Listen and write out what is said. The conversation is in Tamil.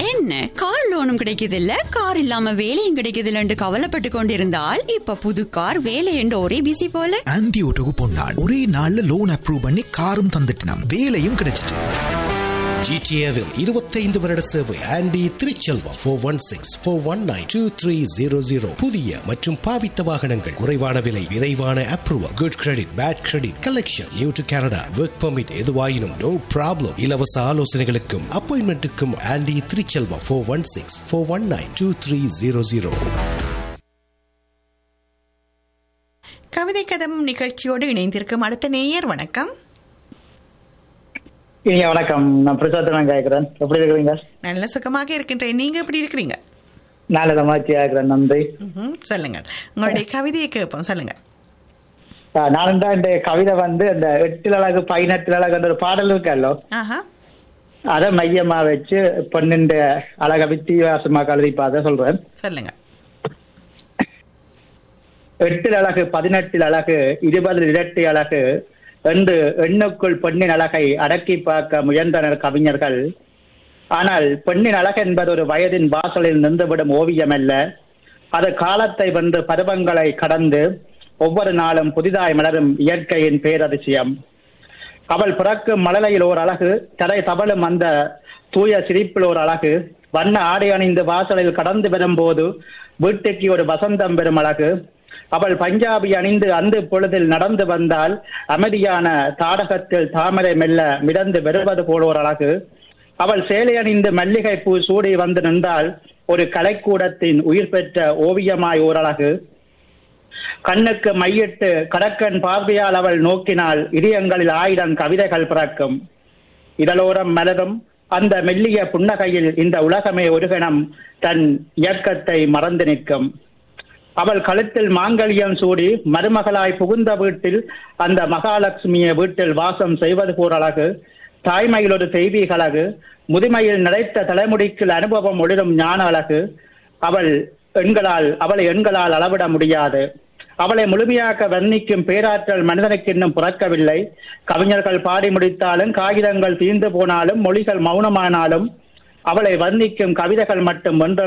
என்ன கார் லோனும் கிடைக்குது இல்ல கார் இல்லாம வேலையும் கிடைக்குது இல்லன்னு கவலைப்பட்டு கொண்டிருந்தால் இப்ப புது கார் வேலை என்று ஒரே பிசி போல ஆன்டி ஓட்டோக்கு பொன்னாள் ஒரே நாள்ல லோன் அப்ரூவ் பண்ணி காரும் தந்துட்டினாம் வேலையும் கிடைச்சிட்டு ஜிடிஏவில் இருபத்தைந்து வருட சேவை Andy Thiruchelvam four one six four one nine two three zero zero புதிய மற்றும் பாவித்த வாகனங்கள் குறைவான விலை விரைவான approval good credit bad credit collection new to Canada work permit எதுவாயினும் நோ ப்ராப்ளம் இலவச ஆலோசனைகளுக்கும் அப்பாயின்மெண்ட்டுக்கும் Andy Thiruchelvam four one six four one nine two three zero zero கவிதை கதம் நிகழ்ச்சியோடு இணைந்திருக்கும் அடுத்த நேயர் வணக்கம் இனிய வணக்கம் நான் பிரசாத் நான் கேட்கிறேன் எப்படி இருக்கிறீங்க நல்ல சுகமாக இருக்கின்றேன் நீங்க எப்படி இருக்கிறீங்க நல்ல மாச்சியா இருக்கிறேன் நன்றி ம்ஹும், சொல்லுங்கள் உங்களுடைய கவிதையை கேட்போம் சொல்லுங்க ஆஹ் நான் தான் இந்த கவிதை வந்து அந்த எட்டில் அழகு பதினெட்டில் அழகு ஒரு பாடல் இருக்கல்லோ ஆஹா அதை மையமா வச்சு பொண்ணுண்ட அழக வித்தியாசமா கழுதிப்பாத சொல்றேன் சொல்லுங்க எட்டில் அழகு பதினெட்டில் அழகு இருபது இரட்டை அழகு என்று எண்ணுக்குள் பெண்ணின் அழகை அடக்கி பார்க்க முயன்றனர் கவிஞர்கள் ஆனால் பெண்ணின் அழகு என்பது ஒரு வயதின் வாசலில் நின்றுவிடும் ஓவியம் அல்ல அது காலத்தை வென்று பருவங்களை கடந்து ஒவ்வொரு நாளும் புதிதாய் மலரும் இயற்கையின் பேரதிசயம் அவள் பிறக்கும் மழலையில் ஓர் அழகு தரை தவழும் அந்த தூய சிரிப்பில் ஒரு அழகு வண்ண ஆடை அணிந்து வாசலில் கடந்து வரும்போது வீட்டுக்கு ஒரு வசந்தம் பெறும் அழகு அவள் பஞ்சாபி அணிந்து அந்த பொழுதில் நடந்து வந்தால் அமைதியான தாடகத்தில் தாமரை மெல்ல மிதந்து வருவது போல ஒரு அழகு அவள் சேலை அணிந்து மல்லிகை பூ சூடி வந்து நின்றால் ஒரு கலைக்கூடத்தின் உயிர் பெற்ற ஓவியமாய் ஓர் அழகு கண்ணுக்கு மையிட்டு கடக்கன் பார்வையால் அவள் நோக்கினால் இதயங்களில் ஆயிரம் கவிதைகள் பிறக்கும் இதழோரம் மலரும் அந்த மெல்லிய புன்னகையில் இந்த உலகமே ஒரு கணம் தன் இயக்கத்தை மறந்து நிற்கும் அவள் கழுத்தில் மாங்கல்யம் சூடி மருமகளாய் புகுந்த வீட்டில் அந்த மகாலட்சுமியை வீட்டில் வாசம் செய்வது போர் அழகு தாய்மையில் ஒரு தெய்வீக அழகு முதுமையில் நடைத்த தலைமுடிக்கு அனுபவம் ஒளிரும் ஞான அழகு அவள் எண்களால் அவளை எண்களால் அளவிட முடியாது அவளை முழுமையாக்க வர்ணிக்கும் பேராற்றல் மனிதனுக்கு இன்னும் பிறக்கவில்லை கவிஞர்கள் பாடி முடித்தாலும் காகிதங்கள் தீர்ந்து போனாலும் மொழிகள் மௌனமானாலும் அவளை வர்ணிக்கும் கவிதைகள் மட்டும் வென்ற